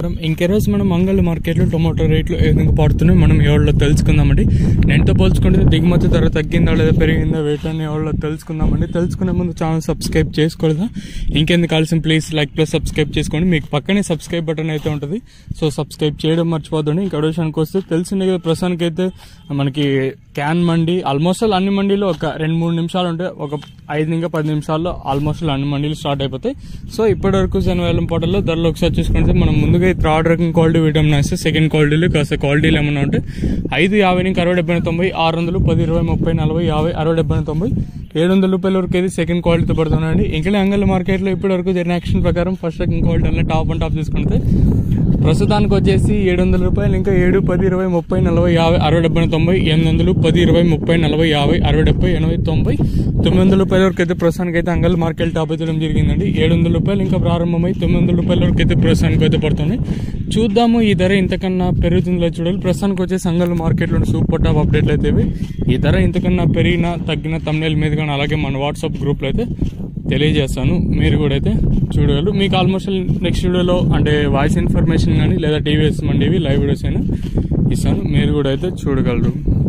ఇంకే రోజు మనం మంగళ మార్కెట్లో టొమాటో రేట్లు ఏ విధంగా పడుతున్నాయి మనం ఎవరిలో తెలుసుకుందామండి నేనుతో పోల్చుకుంటే దిగుమతి ధర తగ్గిందా లేదా పెరిగిందా రేట్ అని ఎవరిలో తెలుసుకుందామండి తెలుసుకునే ముందు ఛానల్ సబ్స్క్రైబ్ చేసుకోలేదా ఇంకెందుకు కావాల్సిన ప్లీజ్ లైక్ ప్లస్ సబ్స్క్రైబ్ చేసుకోండి మీకు పక్కనే సబ్స్క్రైబ్ బటన్ అయితే ఉంటుంది సో సబ్స్క్రైబ్ చేయడం మర్చిపోదండి ఇంకా విషయానికి వస్తే తెలిసిందే కదా ప్రస్తుతానికి అయితే మనకి క్యాన్ మండి ఆల్మోస్ట్ ఆల్ అన్ని మండీలు ఒక రెండు మూడు నిమిషాలు ఉంటే ఒక ఐదు ఇంకా పది నిమిషాల్లో ఆల్మోస్ట్ ఆల్ అన్ని మండీలు స్టార్ట్ అయిపోతాయి సో ఇప్పటి వరకు శనివారం పోటల్లో ధరలు ఒకసారి చూసుకుంటే మనం ముందుగా ఈ థర్డ్ రకం క్వాలిటీ విటమిన్ వేస్తే సెకండ్ క్వాలిటీలు కాస్త క్వాలిటీలు ఏమన్నా ఉంటే ఐదు యాభై నుంచి అరవై డెబ్బై తొంభై ఆరు వందలు పది ఇరవై ముప్పై నలభై యాభై అరవై డెబ్బై తొంభై ఏడు వందల రూపాయల వరకు అయితే సెకండ్ క్వాలిటీతో పడుతున్నాయండి ఇంకా అంగల్ మార్కెట్లో ఇప్పటి వరకు జరిగిన యాక్షన్ ప్రకారం ఫస్ట్ రకం క్వాలిటీ అలా టాప్ అండ్ టాప్ తీసుకుంటే ప్రస్తుతానికి వచ్చేసి ఏడు వందల రూపాయలు ఇంకా ఏడు పది ఇరవై ముప్పై నలభై యాభై అరవై డెబ్బై తొంభై ఎనిమిది వందలు పది ఇరవై ముప్పై నలభై యాభై అరవై డెబ్బై ఎనభై తొంభై తొమ్మిది వందల రూపాయల వరకు అయితే ప్రస్తుతానికి అయితే అంగల్ మార్కెట్ టాప్ అయితే జరిగిందండి ఏడు వందల రూపాయలు ఇంకా ప్రారంభమై తొమ్మిది వందల రూపాయల వరకు అయితే ప్రస్తుతానికి అయితే పడుతుంది చూద్దాము ఈ ధర ఇంతకన్నా పెరుగుతుందో చూడాలి ప్రస్తుతానికి వచ్చేసి అంగల్ మార్కెట్లో సూపర్ టాప్ అప్డేట్లు అయితే ఇవి. ఈ ధర ఇంతకన్నా పెరిగినా తగ్గిన తమ్నేల్ మీద కానీ అలాగే మన వాట్సాప్ గ్రూప్లో అయితే తెలియజేస్తాను మీరు కూడా అయితే చూడగలరు మీకు ఆల్మోస్ట్ నెక్స్ట్ వీడియోలో అంటే వాయిస్ ఇన్ఫర్మేషన్ కానీ లేదా టీవీఎస్ మండివి లైవ్ వీడియోస్ అయినా ఇస్తాను మీరు కూడా అయితే చూడగలరు